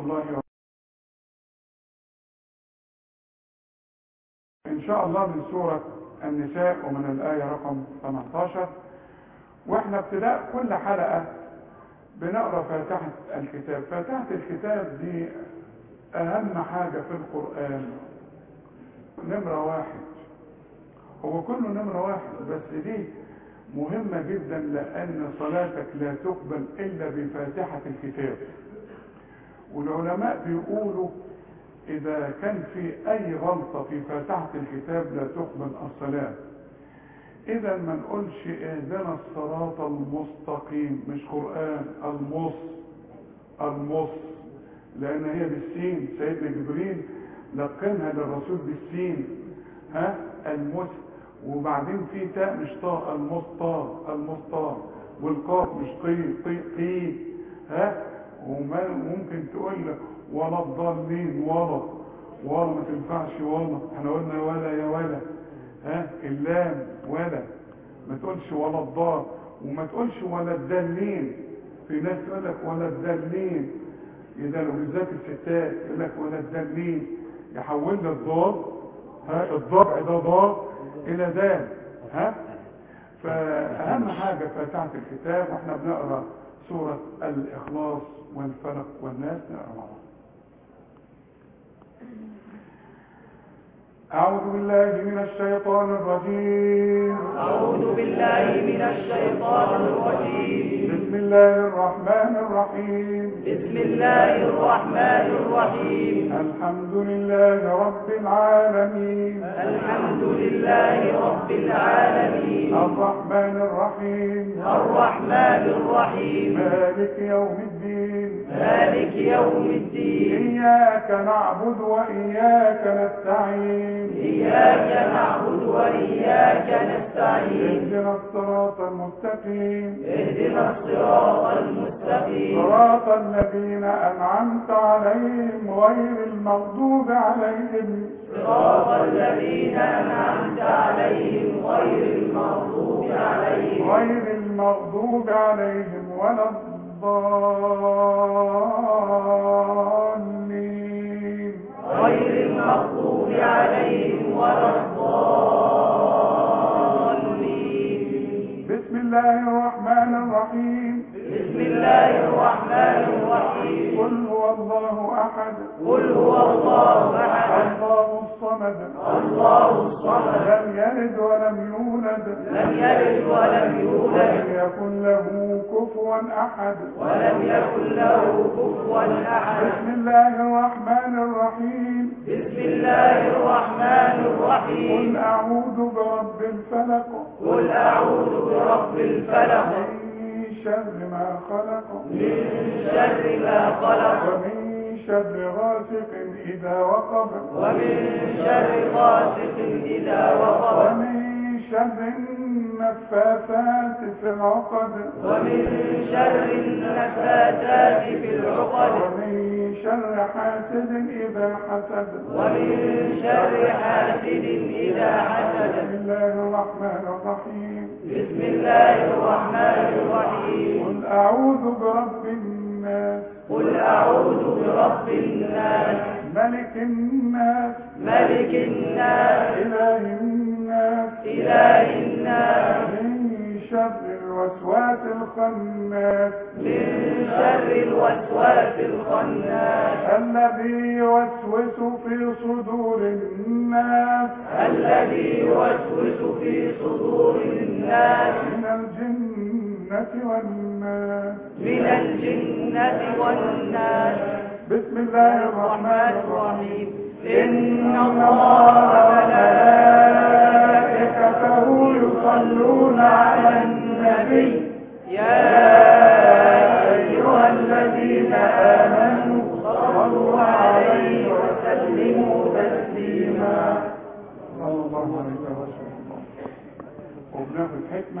الله وبركاته إن شاء الله من سورة النساء ومن الآية رقم 18 وإحنا ابتداء كل حلقة بنقرأ فاتحة الكتاب فاتحة الكتاب دي أهم حاجة في القرآن نمرة واحد هو كله نمرة واحد بس دي مهمة جدا لأن صلاتك لا تقبل إلا بفاتحة الكتاب والعلماء بيقولوا إذا كان في أي غلطة في فاتحة الكتاب لا تقبل الصلاة إذا ما نقولش اهدنا الصراط المستقيم مش قرآن المص المص لأن هي بالسين سيدنا جبريل لقنها للرسول بالسين ها المس وبعدين في تاء مش طاء المسطى المسطى والقاف مش قي قي قي ها وممكن تقول ولا الضالين ولا ولا ما تنفعش ولا احنا قلنا ولا يا ولا ها اللام ولا ما تقولش ولا الضال وما تقولش ولا الدالين في ناس يقول لك ولا الدالين اذا لو بالذات الستات يقول لك ولا الدالين يحول لك الضاد ها الضبع ده ضاد الى دال ها فاهم حاجه فاتحه الكتاب واحنا بنقرا سوره الاخلاص والفلق والناس نقرا مع بعض أعوذ بالله من الشيطان الرجيم أعوذ بالله من الشيطان الرجيم بسم الله الرحمن الرحيم بسم الله الرحمن الرحيم الحمد لله رب العالمين الحمد لله رب العالمين الرحمن الرحيم الرحمن الرحيم مالك يوم الدين مالك يوم الدين إياك نعبد وإياك نستعين إياك نعبد وإياك نستعين اهدنا الصراط المستقيم اهدنا الصراط المستقيم صراط الذين أنعمت عليهم غير المغضوب عليهم صراط الذين أنعمت عليهم غير المغضوب عليهم غير المغضوب عليهم ولا الضالين غير المغضوب عليهم ولا الضالين بسم الله الرحمن الرحيم بسم الله الرحمن الرحيم قل هو الله أحد قل هو الله أحد الله الصمد الله الصمد لم يلد ولم يولد لم يلد ولم يولد ولم يكن له كفوا أحد ولم يكن له كفوا أحد بسم الله الرحمن الرحيم بسم الله الرحمن الرحيم قل أعوذ برب الفلق قل أعوذ برب الفلق من شر ما خلق من شر ما خلق ومن شر غاسق إذا وقب ومن شر غاسق إذا وقب ومن شر النفاثات في العقد ومن شر النفاثات في العقد ومن شر حاسد إذا حسد ومن شر حاسد إذا حسد بسم الله الرحمن الرحيم بسم الله الرحمن الرحيم قل أعوذ برب الناس قل أعوذ برب الناس ملك الناس ملك الناس إله الناس إله الناس من شر الوسواس الخناس من شر الوسواس الخناس الذي يوسوس في صدور الناس الذي يوسوس في صدور الناس من الجنة والناس من الجنة والناس بسم الله الرحمن الرحمن الرحيم الرحيم إن الله وملائكته يصلون على النبي يا أيها الذين آمنوا صلوا عليه وسلموا تسليما صلى الله عليه وسلم وبناخد حكمة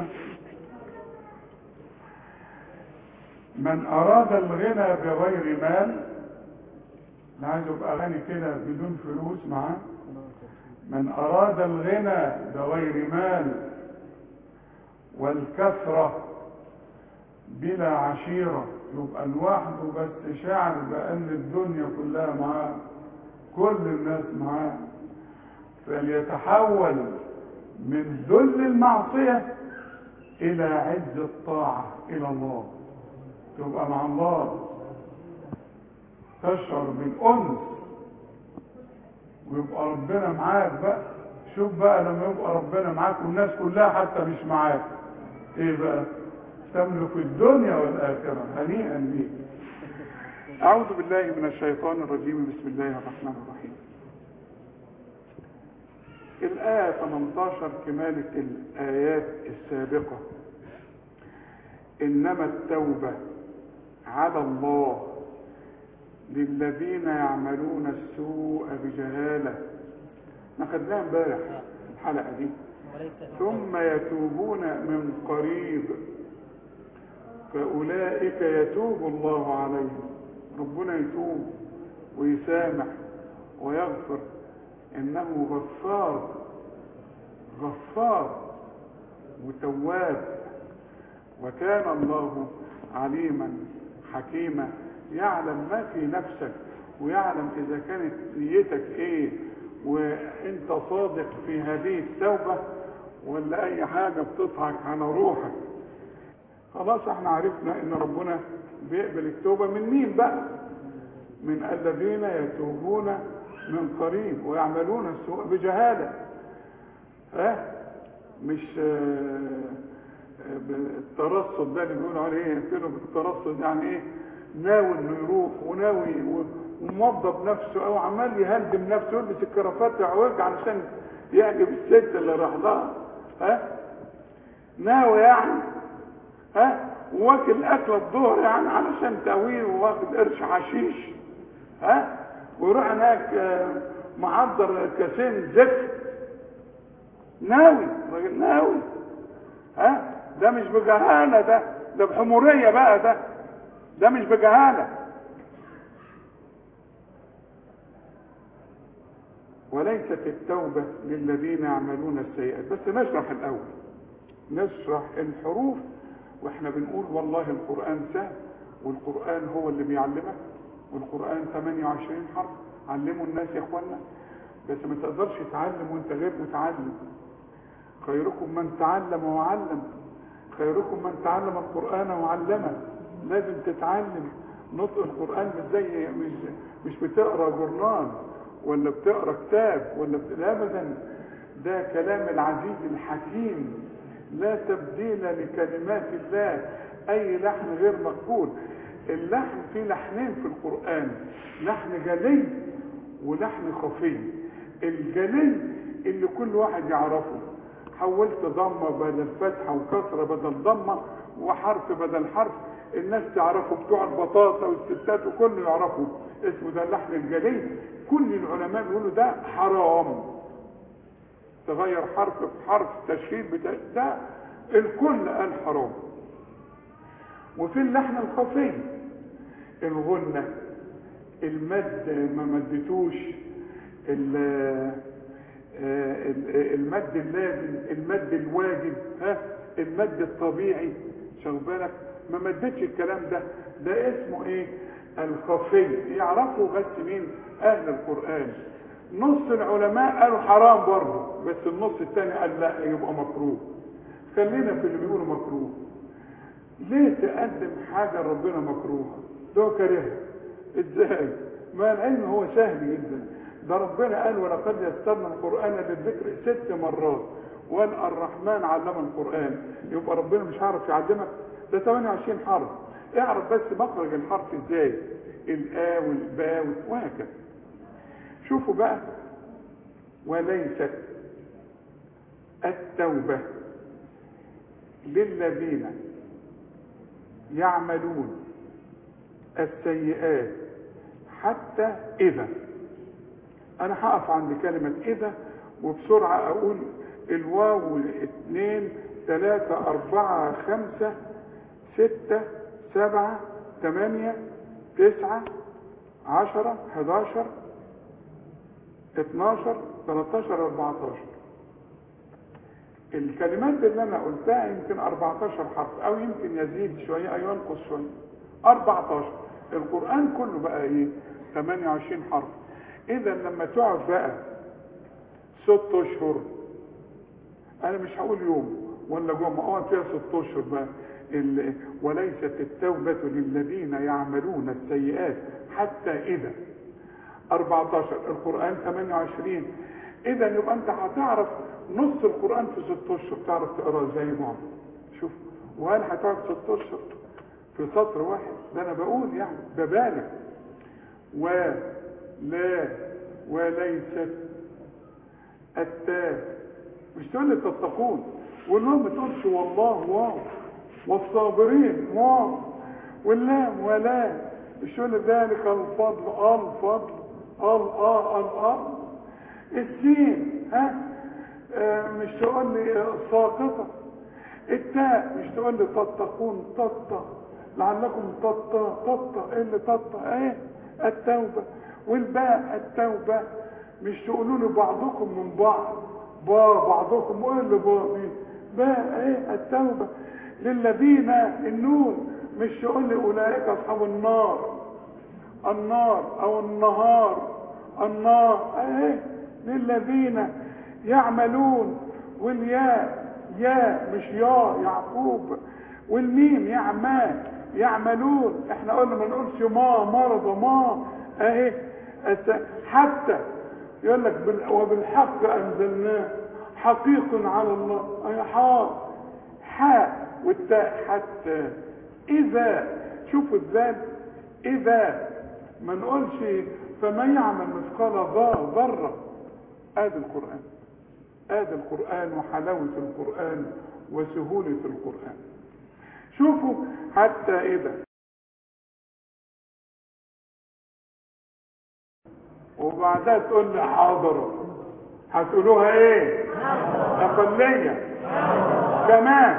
من أراد الغنى بغير مال أنا عايز أبقى غني كده بدون فلوس معاه من أراد الغنى بغير مال والكثرة بلا عشيرة يبقى لوحده بس شعر بأن الدنيا كلها معاه كل الناس معاه فليتحول من ذل المعصية إلى عز الطاعة إلى الله تبقى مع الله تشعر بالأنس ويبقى ربنا معاك بقى شوف بقى لما يبقى ربنا معاك والناس كلها حتى مش معاك ايه بقى تملك الدنيا والآخرة هنيئا بيك أعوذ بالله من الشيطان الرجيم بسم الله الرحمن الرحيم الآية 18 كمالة الآيات السابقة إنما التوبة على الله للذين يعملون السوء بجهالة ما خدناها امبارح الحلقة دي ثم يتوبون من قريب فأولئك يتوب الله عليهم ربنا يتوب ويسامح ويغفر إنه غفار غفار وتواب وكان الله عليما حكيما يعلم ما في نفسك ويعلم إذا كانت نيتك إيه وانت صادق في هذه التوبة ولا اي حاجة بتضحك على روحك خلاص احنا عرفنا ان ربنا بيقبل التوبة من مين بقى من الذين يتوبون من قريب ويعملون السوء بجهالة ها مش الترصد ده اللي بيقولوا عليه يقتلوا بالترصد يعني ايه ناوي انه يروح وناوي وموظف نفسه او عمال يهندم نفسه يلبس الكرافات يعوج علشان يعجب الست اللي راح لها ها ناوي يعني ها واكل اكل الظهر يعني علشان تقويه واخد قرش حشيش ها ويروح هناك معضر كاسين زفت ناوي راجل ناوي ها ده مش بجهاله ده ده بحموريه بقى ده ده مش بجهاله وليست التوبة للذين يعملون السيئات بس نشرح الأول نشرح الحروف واحنا بنقول والله القرآن سهل والقرآن هو اللي بيعلمك والقرآن 28 حرف علموا الناس يا اخوانا بس ما تقدرش تعلم وانت غير متعلم خيركم من تعلم وعلم خيركم من تعلم القرآن وعلمه لازم تتعلم نطق القرآن مش زي مش مش بتقرا جورنال ولا بتقرا كتاب ولا بت... ابدا ده كلام العزيز الحكيم لا تبديل لكلمات الله اي لحن غير مقبول اللحن في لحنين في القران لحن جلي ولحن خفي الجلي اللي كل واحد يعرفه حولت ضمه بدل فتحه وكسره بدل ضمه وحرف بدل حرف الناس تعرفه بتوع البطاطا والستات وكله يعرفه اسمه ده اللحن الجلي كل العلماء بيقولوا ده حرام تغير حرف بحرف تشهير بتاع ده الكل قال حرام وفي اللحن الخفي الغنة المد ما مدتوش المد اللازم المد الواجب ها المد الطبيعي شوف بالك ما مدتش الكلام ده ده اسمه ايه الخفي يعرفوا بس مين اهل القرآن نص العلماء قالوا حرام برضه بس النص الثاني قال لا يبقى مكروه خلينا في اللي بيقولوا مكروه ليه تقدم حاجة ربنا مكروهة ده كرهها ازاي ما العلم هو سهل جدا ده ربنا قال ولقد يسرنا القرآن للذكر ست مرات وقال الرحمن علم القرآن يبقى ربنا مش عارف يعلمك ده 28 حرف اعرف بس مخرج الحرف ازاي الآ والباء وهكذا شوفوا بقى وليست التوبة للذين يعملون السيئات حتى إذا أنا هقف عند كلمة إذا وبسرعة أقول الواو اثنين ثلاثة أربعة خمسة ستة سبعة ثمانية تسعة عشرة حداشر اتناشر تلاتاشر اربعتاشر الكلمات اللي انا قلتها يمكن 14 حرف او يمكن يزيد شوية او ينقص شوية 14 القرآن كله بقى ايه 28 حرف اذا لما تقعد بقى ست اشهر انا مش هقول يوم ولا جمعة اقعد فيها ست اشهر بقى ال- وليست التوبة للذين يعملون السيئات حتى اذا 14 القرآن 28 اذا يبقى انت هتعرف نص القرآن في ست اشهر تعرف تقراه زي بعض شوف وهل هتقعد ست اشهر في سطر واحد ده انا بقول يعني ببالغ ولا وليست التاء مش تقول لي تتقون وقول لهم ما تقولش والله واو والصابرين واو واللام ولا مش تقول لي ذلك الفضل الفضل ال اه ال اه السين ها آه مش تقول لي ساقطه التاء مش تقول لي تتقون تطه لعلكم تطه تطه ايه اللي تطه ايه التوبه والباء التوبه مش تقولوا لي بعضكم من بعض با بعضكم وايه اللي با دي باء ايه التوبه للذين النون مش تقول لي اولئك اصحاب النار النار او النهار النار ايه للذين يعملون والياء يا مش يا يعقوب والميم يعمال يعملون احنا قلنا ما نقولش ما مرض ما اهي أس- حتى يقول لك بال- وبالحق انزلناه حقيق على الله اي حاء حاء والتاء حتى اذا شوفوا ازاي اذا ما نقولش فمن يعمل مثقال ذا- ذره ادي القران ادي القرآن وحلاوة القرآن وسهولة القرآن شوفوا حتى اذا وبعدها تقول لي حاضرة هتقولوها ايه اقلية كمان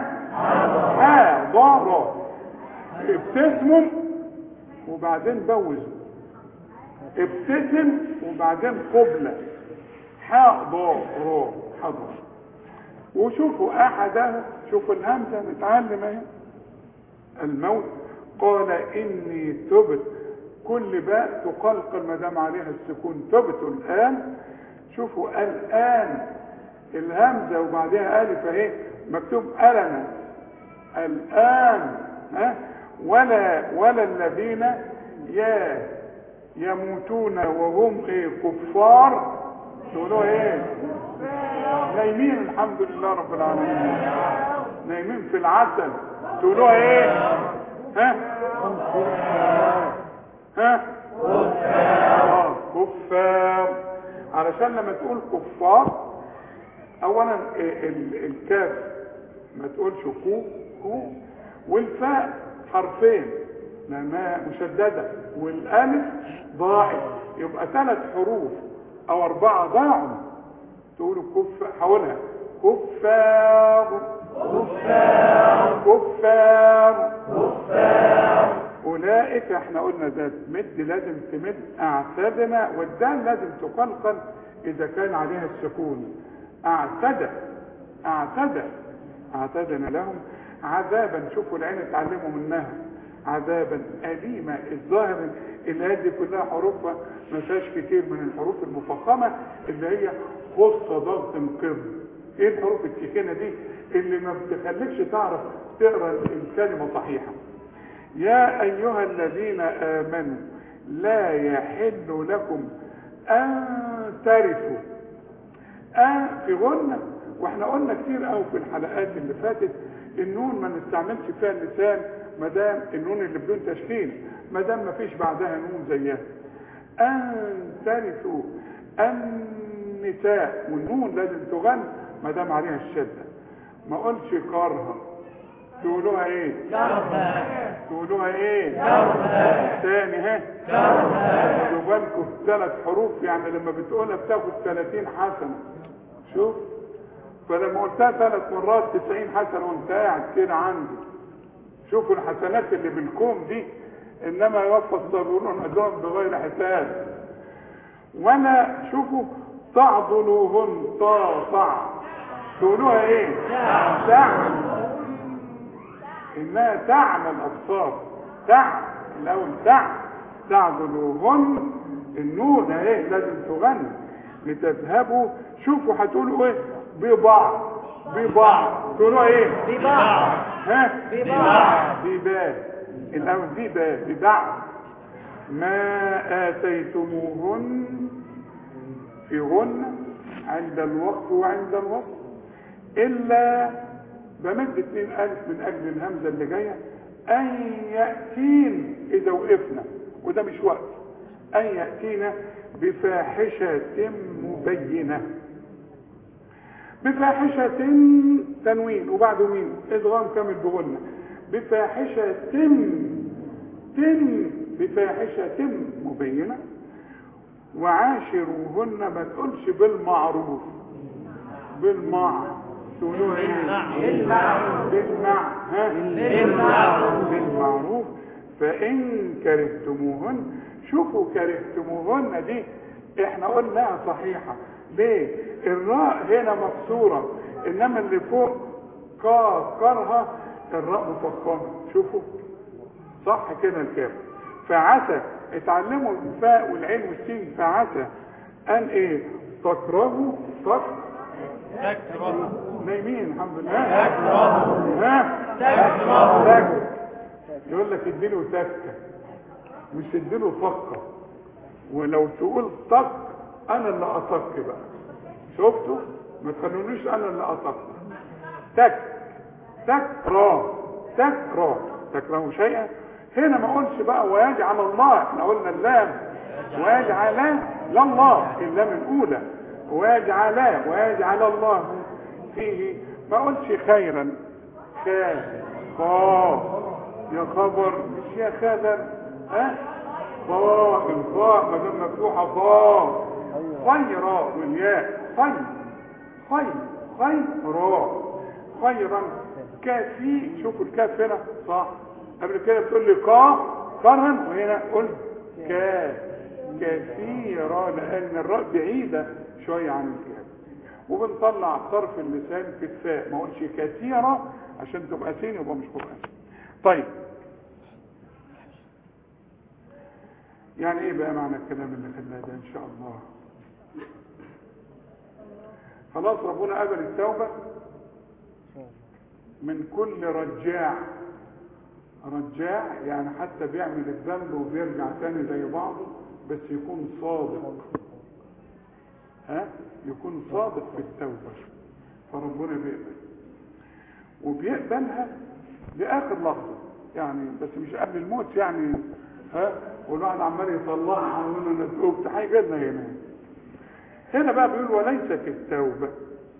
حاضرة ابتسموا وبعدين بوزوا ابتسم وبعدين قبلة حاضر حضر وشوفوا احده شوفوا الهمزه نتعلم اهي الموت قال اني تبت كل باء تقلقل ما دام عليها السكون تبت الان شوفوا الان الهمزه وبعدها الف اهي مكتوب النا الان ها ولا ولا الذين يا يموتون وهم ايه كفار تقولوا ايه نايمين الحمد لله رب العالمين نايمين في العسل تقولوها ايه ها ها آه، كفار علشان لما تقول كفار اولا ال- ال- الكاف ما تقولش كو كو والفاء حرفين لانها مشدده والالف ضاعت يبقى ثلاث حروف او اربعه ضاعوا تقولوا كف حولها كفار كفار كفار كفار اولئك احنا قلنا ده مد لازم تمد اعتدنا والدال لازم تقلقل اذا كان عليها السكون اعتدى اعتدى اعتدنا لهم عذابا شوفوا العين اتعلموا منها عذابا أليما الظاهر الآية دي كلها حروفها ما فيهاش كتير من الحروف المفخمة اللي هي خص ضغط قم ايه الحروف التخينة دي اللي ما بتخليكش تعرف تقرا الكلمة صحيحة يا أيها الذين آمنوا لا يحل لكم أن ترثوا آه في غنة واحنا قلنا كتير قوي في الحلقات اللي فاتت النون ما نستعملش فيها اللسان ما دام النون اللي بدون تشكيل ما دام ما فيش بعدها نون زيها ان ترثوا النساء والنون لازم تغن ما دام عليها الشده ما اقولش كارها تقولوها ايه تقولوها ايه تاني ها خدوا بالكم ثلاث حروف يعني لما بتقولها بتاخد 30 حسنه شوف فلما قلتها ثلاث مرات 90 حسنه وانت قاعد كده عندي شوفوا الحسنات اللي بالكوم دي انما يوفى الصابرون اجرهم بغير حساب ولا شوفوا تعضلوهن طاطع تقولوها ايه تعمل انها تعمل ابصار تعمل الاول تع تعبدوهن النون اهي لازم تغني لتذهبوا شوفوا هتقولوا ايه ببعض ببعض تقولوا ايه ببعض ها ببعض بباب الاول دي باب ببعض ما اتيتموهن في غن عند الوقف وعند الوصف الا بمد اتنين الف من اجل الهمزه اللي جايه ان ياتين اذا وقفنا وده مش وقت ان ياتينا بفاحشه مبينه بفاحشة تنوين وبعده مين ادغام كامل بغنى بفاحشة تم بفاحشة مبينة وعاشروهن ما تقولش بالمعروف بالمع تقولوا ايه بالمعروف. بالمع ها بالمعروف. بالمعروف فان كرهتموهن شوفوا كرهتموهن دي احنا قلناها صحيحة ليه الراء هنا مكسورة انما اللي فوق كا كرها الراء مفخمة شوفوا صح كده الكاف فعسى اتعلموا الفاء والعين والسين فعسى ان ايه تكرهوا تك تكره نايمين الحمد لله تكرهوا. ها تكرهوا. تك يقول لك اديله تكه مش اديله فقه ولو تقول طق انا اللي اطق بقى شفتوا ما تخلونيش انا اللي اطق تك تكره تكره تكره شيئا هنا ما اقولش بقى ويجعل الله احنا قلنا اللام ويجعل لله اللام الاولى ويجعل ويجعل الله فيه ما اقولش خيرا خير خا يا خبر مش يا خبر ها خاء الخاء ما دام مفتوحه خاء خيرا والياء خير خير خيرا خيرا كافي شوفوا الكاف هنا صح قبل كده بتقول لي قا كرها وهنا قلت كا كثيرا لان الراء بعيده شويه عن الكاف وبنطلع طرف اللسان في الفاء ما اقولش كثيرا عشان تبقى سين يبقى مش قران طيب يعني ايه بقى معنى الكلام اللي خلاه ده ان شاء الله خلاص ربنا قبل التوبة من كل رجاع رجاع يعني حتى بيعمل الذنب وبيرجع تاني زي بعضه بس يكون صادق ها يكون صادق في التوبة فربنا بيقبل وبيقبلها لآخر لحظة يعني بس مش قبل الموت يعني ها والواحد عمال يطلعها ويقول له انا توبت هيجي لنا هنا هنا بقى بيقول وليست التوبة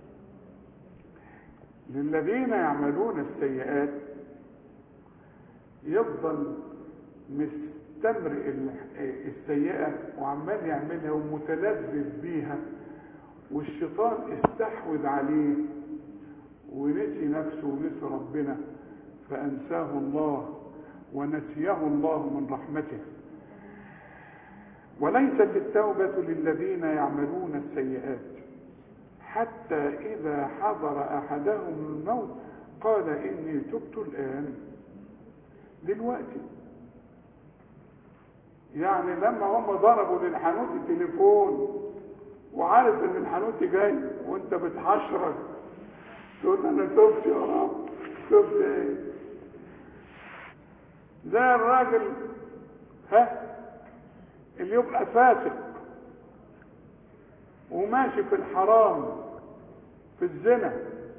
للذين يعملون السيئات يفضل مستمرئ ال- السيئة وعمال يعملها ومتلذذ بيها والشيطان استحوذ عليه ونسي نفسه ونسي ربنا فأنساه الله ونسيه الله من رحمته وليست التوبة للذين يعملون السيئات حتى إذا حضر أحدهم الموت قال إني تبت الآن دلوقتي يعني لما هم ضربوا للحانوت التليفون وعارف ان الحانوت جاي وانت بتحشرك تقول انا تبت يا رب تبت ايه زي الراجل ها اللي يبقى فاسق وماشي في الحرام في الزنا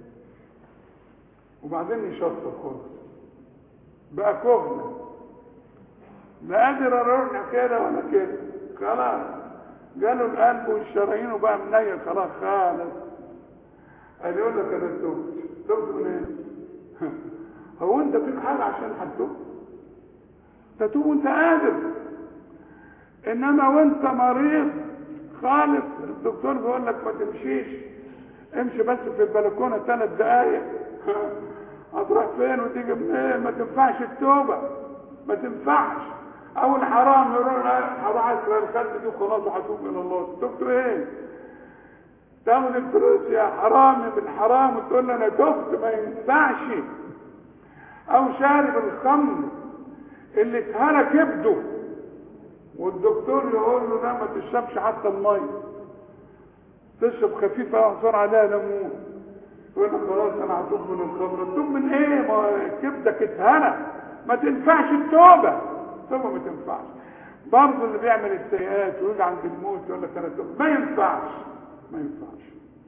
وبعدين يشطر خالص بقى كهنة لا قادر ارجع كده ولا كده خلاص جاله القلب والشرايين وبقى منيل خلاص خالص قال يقول لك انا تبت تبت من ايه؟ هو انت فيك حاجه عشان هتتوب تتوب وانت قادر انما وانت مريض خالص الدكتور بيقول لك ما تمشيش امشي بس في البلكونه ثلاث دقايق هتروح فين وتيجي منين ما تنفعش التوبه ما تنفعش او الحرام يقول هروح اسرق الخد دي وخلاص وهتوب الى الله تبت ايه تاخد الفلوس يا حرامي بالحرام وتقول لي انا تبت ما ينفعش او شارب الخمر اللي اتهرى كبده والدكتور يقول له لا ما تشربش حتى الميه تشرب خفيفه بسرعه عليها ليمون يقول لك خلاص انا هتوب من الخمر تتوب من ايه ما كبدك اتهرى ما تنفعش التوبه التوبه ما تنفعش برضه اللي بيعمل السيئات ويجي عند الموت يقول لك انا توب ما ينفعش ما ينفعش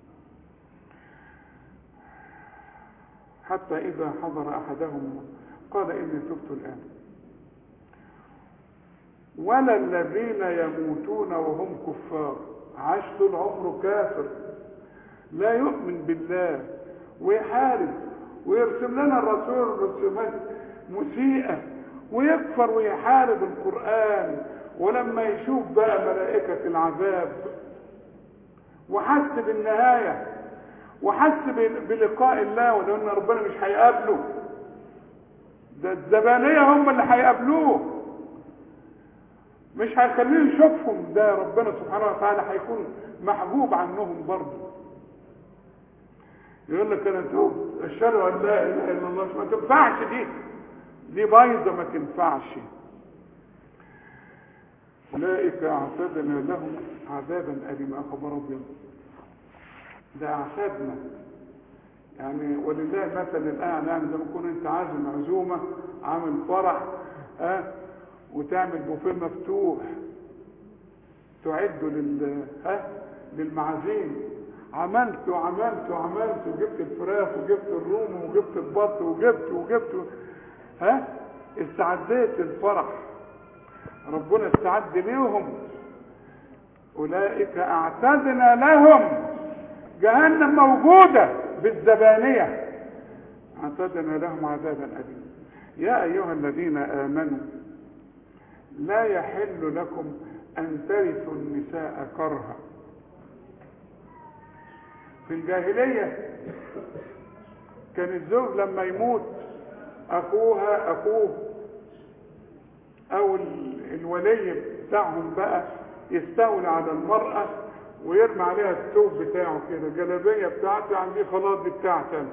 حتى إذا حضر أحدهم قال إني تبت الآن ولا الذين يموتون وهم كفار عاش طول عمره كافر لا يؤمن بالله ويحارب ويرسم لنا الرسول رسومات مسيئة ويكفر ويحارب القرآن ولما يشوف بقى ملائكة العذاب وحس بالنهاية وحس بلقاء الله ولأن ربنا مش هيقابله ده الزبانية هم اللي هيقابلوه مش هيخليه يشوفهم ده ربنا سبحانه وتعالى هيكون محجوب عنهم برضه يقول لك انا توب اشهد ان لا اله الا الله ما تنفعش دي دي بايظه ما تنفعش اولئك اعتدنا لهم عذابا اليما خبر ابيض ده اعتدنا يعني ولله المثل الاعلى يعني زي ما تكون انت عازم عزومه عامل فرح ها أه؟ وتعمل بوفيه مفتوح تعده لل ها للمعازيم عملت وعملت وعملت وجبت الفراخ وجبت الروم وجبت البط وجبت وجبت ها استعديت للفرح ربنا استعد ليهم اولئك اعتدنا لهم جهنم موجوده بالزبانيه اعتدنا لهم عذابا اليما يا ايها الذين امنوا لا يحل لكم ان ترثوا النساء كرها في الجاهليه كان الزوج لما يموت اخوها اخوه او الولي بتاعهم بقى يستولي على المرأة ويرمي عليها الثوب بتاعه كده الجلابية بتاعتي عندي خلاص دي بتاعتي أنا.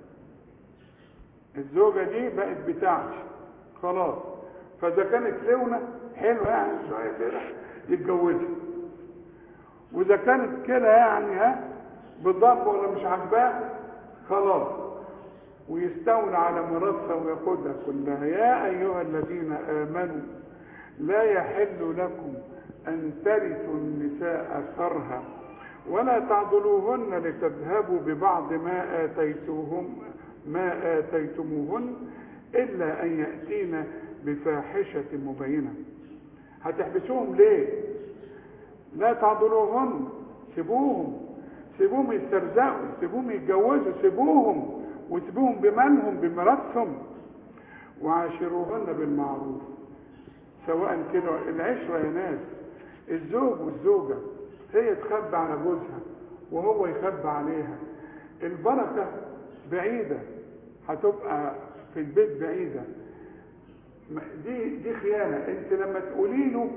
الزوجة دي بقت بتاعتي خلاص فإذا كانت لونة حلوة يعني شوية كده يتجوزها وإذا كانت كده يعني ها بالضبط ولا مش عاجباه خلاص ويستولى على مراتها وياخدها كلها يا ايها الذين امنوا لا يحل لكم ان ترثوا النساء كرها ولا تعضلوهن لتذهبوا ببعض ما اتيتوهم ما اتيتموهن الا ان ياتين بفاحشه مبينه هتحبسوهم ليه لا تعضلوهن سيبوهم سيبوهم يسترزقوا سيبوهم يتجوزوا سيبوهم وسيبوهم بمنهم بميراثهم وعاشروهن بالمعروف سواء كده العشرة يا ناس الزوج والزوجة هي تخبى على جوزها وهو يخبى عليها البركة بعيدة هتبقى في البيت بعيدة دي دي خيانة انت لما تقولي له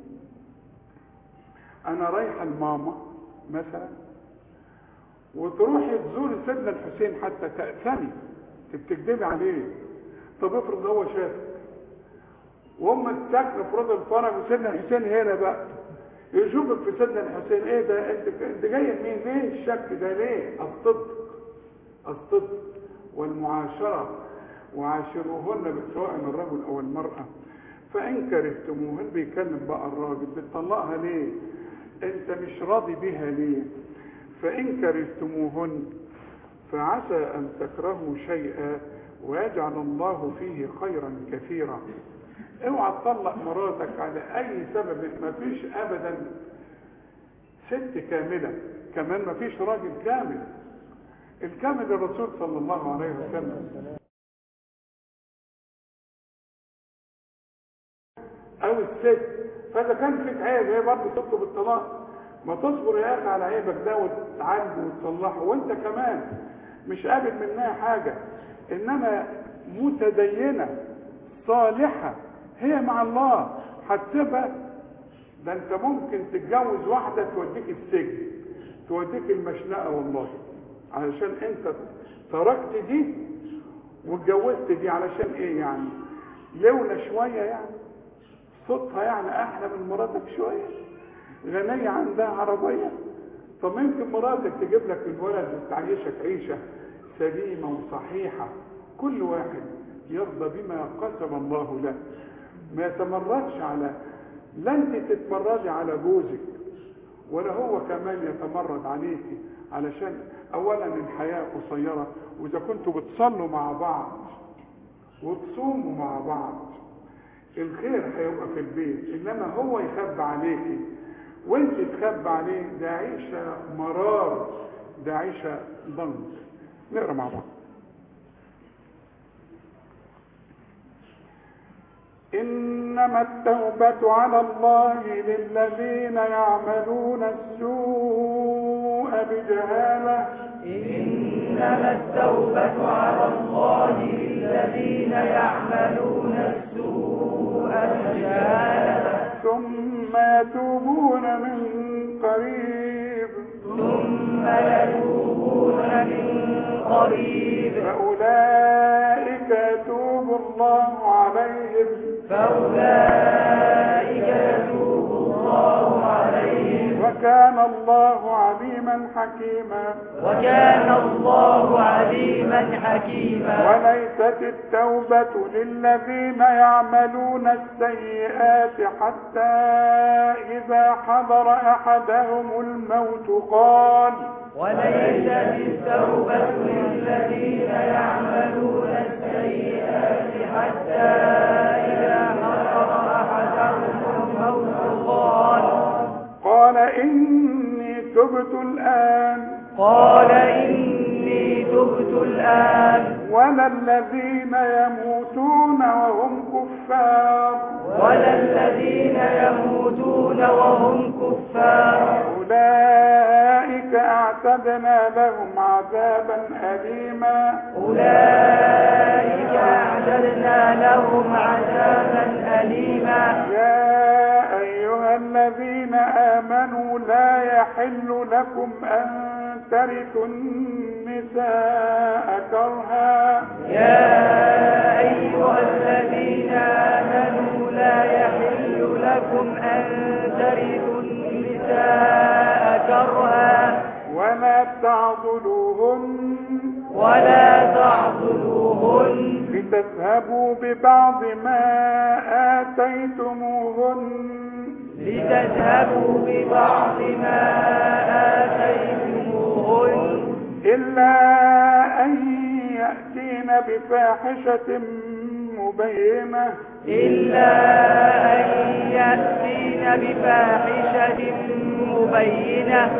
انا رايحة لماما مثلا وتروحي تزوري سيدنا الحسين حتى تأثمي بتكدبي عليه طب افرض هو شافك وهم ساكنه في روض الفرج وسيدنا الحسين هنا بقى يشوفك في سيدنا الحسين ايه ده انت انت جاي منين ليه الشك ده ليه الصدق الصدق والمعاشره وعاشروهن سواء الرجل او المراه فان كرهتموهن بيكلم بقى الراجل بتطلقها ليه انت مش راضي بيها ليه فإن كرهتموهن فعسى أن تكرهوا شيئا ويجعل الله فيه خيرا كثيرا اوعى تطلق مراتك على أي سبب ما فيش أبدا ست كاملة كمان ما فيش راجل كامل الكامل الرسول صلى الله عليه وسلم أو الست فإذا كان فيك عيب هي برضه تطلب الطلاق ما تصبر يا اخي على عيبك ده وتعالجه وتصلحه وانت كمان مش قابل منها حاجه انما متدينه صالحه هي مع الله هتسيبها ده انت ممكن تتجوز واحده توديك السجن توديك المشنقه والله علشان انت تركت دي واتجوزت دي علشان ايه يعني لولا شوية يعني صوتها يعني احلى من مراتك شوية غنية عندها عربية طب يمكن مراتك تجيب لك الولد وتعيشك عيشة سليمة وصحيحة كل واحد يرضى بما قسم الله له ما يتمردش على لا انت تتمردي على جوزك ولا هو كمان يتمرد عليكي علشان اولا الحياة قصيرة واذا كنتوا بتصلوا مع بعض وتصوموا مع بعض الخير هيبقى في البيت انما هو يخبى عليكي وانت تخبى عليه ده عيشة مرار ده عيشة ضنك نقرا مع بعض إنما التوبة على الله للذين يعملون السوء بجهالة إنما التوبة على الله للذين يعملون السوء بجهالة ثم يتوبون من قريب ثم يتوبون من قريب فأولئك يتوب الله عليهم فأولئك يتوب الله عليهم وكان الله عليما حكيما وكان الله عليما حكيما وليست التوبة للذين يعملون السيئات حتى إذا حضر أحدهم الموت قال وليست التوبة للذين يعملون السيئات حتى إذا حضر أحدهم الموت قال قال إني تبت الآن قال إني تبت الآن ولا الذين يموتون وهم كفار ولا الذين يموتون وهم كفار أولئك أعتدنا لهم عذابا أليما أولئك أعتدنا لهم عذابا أليما يا أيها الذين آمنوا لا يحل لكم أن ترثوا النساء كرها يا أيها الذين آمنوا لا يحل لكم أن ترثوا النساء كرها ولا تعضلوهن ولا تعضلوهن لتذهبوا ببعض ما آتيتموهن لتذهبوا ببعض ما آتيتموهن إلا أن يأتين بفاحشة مبينة إلا أن يأتين بفاحشة مبينة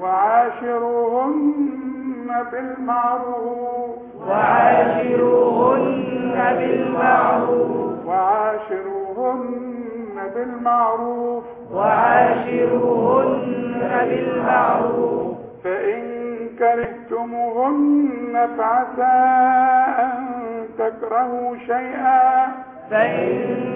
وعاشروهن بالمعروف وعاشروهن بالمعروف وعاشروهن بالمعروف وعاشروهن بالمعروف فإن كرهتموهن فعسى أن تكرهوا شيئا فإن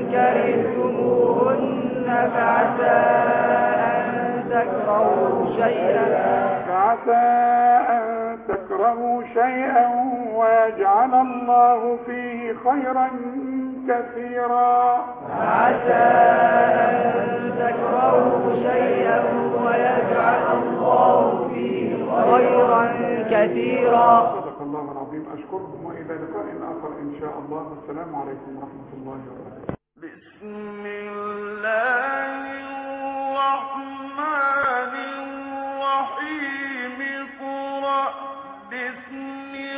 كرهتموهن فعسى أن تكرهوا شيئا فعسى أن تكرهوا شيئا ويجعل الله فيه خيرا كثيرا عسى أن تكرهوا شيئا ويجعل الله فيه خيرا كثيرا صدق الله العظيم أشكركم وإلى لقاء آخر إن شاء الله والسلام عليكم ورحمة الله وبركاته بسم الله الرحمن الرحيم قرأ باسم